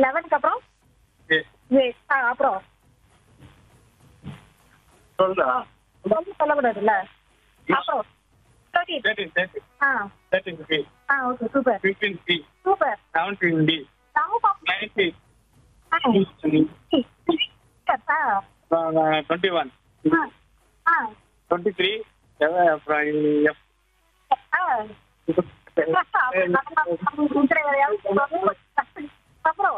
லெவனுக்கு அப்புறம் ஏ ஏ ஆ அப்புறம் சொல்றா ரொம்ப சொல்லக்கூடாதுல்ல அப்புறம் thirty thirteen thirty ah thirteen B ah okay super fifteen C super seventeen D nineteen twenty one twenty three அப்புறம் எஃப் அப்புறம்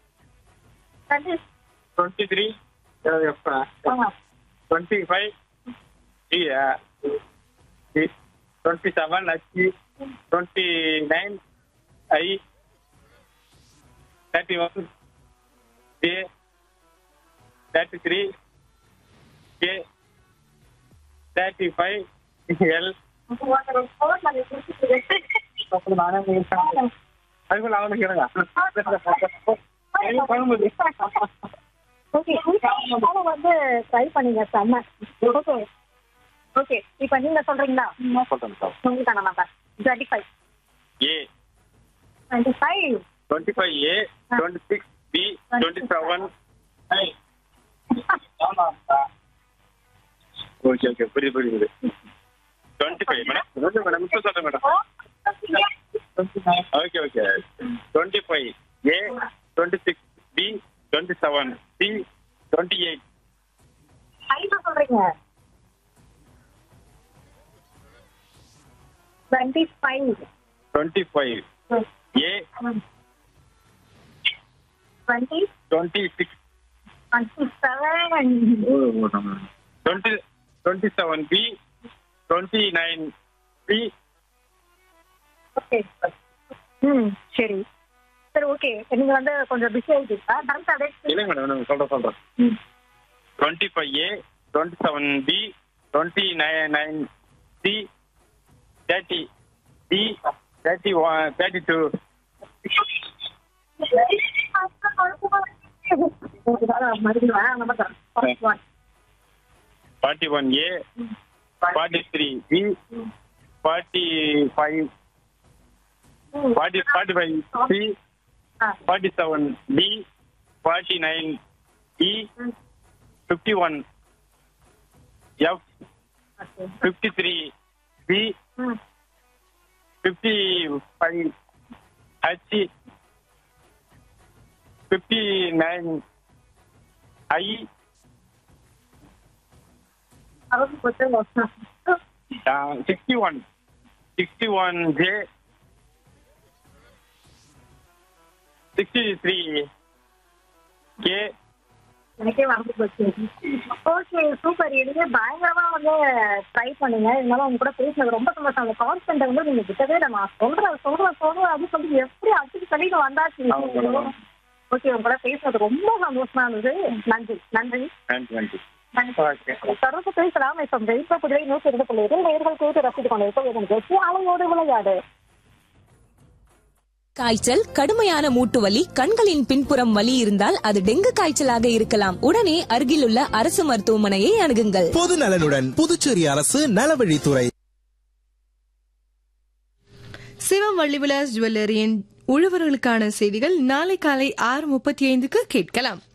twenty three F twenty five D twenty seven H twenty nine I thirty one J thirty three K thirty five L அப்புறம் நானே அதுக்குள்ள அவனுக்கு கேளுங்க okay வந்து try பண்ணீங்க செம்ம ஓகே ஓகே இப்போ நீங்க சொல்றீங்களா சொல்றேன் சார் உங்களுக்கான number twenty five A twenty five twenty five A twenty six B twenty seven okay okay புரியுது புரியுது twenty five madam okay madam இப்போ சொல்கிறேன் madam okay okay twenty five A twenty six B twenty seven C twenty eight five சொல்றீங்க twenty five twenty five A twenty twenty six twenty seven twenty twenty seven B twenty nine B okay ம் சரி சரி okay நீங்க வந்து கொஞ்சம் busy ஆயிட்டீங்களா correct அப்படியே இல்லைங்க மேடம் சொல்கிறேன் சொல்கிறேன் ம் twenty five A twenty seven B twenty nine nine C thirty D thirty one thirty two forty one A forty three B forty five forty forty five C forty seven D forty nine E fifty one F fifty three B fifty five H fifty nine I sixty one sixty one J sixty three K எனக்கே மறந்து போச்சு okay super இதுவே பயங்கரமா வந்து try பண்ணுங்க இருந்தாலும் அவங்க கூட பேசினது ரொம்ப சந்தோஷம் அந்த கான்ஸ்டன்ட் வந்து நீங்க கிட்டவே இல்லை நான் சொல்றேன் சொல்றேன் சொல்றேன் அப்படின்னு சொல்லி எப்படி அடிச்சு தள்ளிட்டு வந்தாச்சு ஆமா. ஓகே உங்க கூட பேசுனது ரொம்ப சந்தோஷமா இருந்தது நன்றி நன்றி நன்றி நன்றி ஓகே தொடர்ந்து பேசலாம் இப்போ வெயிட்ட புதிரை நூற்றி இருபத்தி ஏழு நேர்கள் கேட்டு ரசித்துக் கொண்டிருப்போம் இதன் வெற்றி அலையோடு விளையாடு காய்ச்சல் கடுமையான மூட்டு வலி கண்களின் பின்புறம் வலி இருந்தால் அது டெங்கு காய்ச்சலாக இருக்கலாம் உடனே அருகிலுள்ள அரசு மருத்துவமனையை அணுகுங்கள் பொது நலனுடன் புதுச்சேரி அரசு நலவழித்துறை சிவம் வள்ளிவிலாஸ் ஜுவல்லரியின் உழவர்களுக்கான செய்திகள் நாளை காலை ஆறு முப்பத்தி ஐந்துக்கு கேட்கலாம்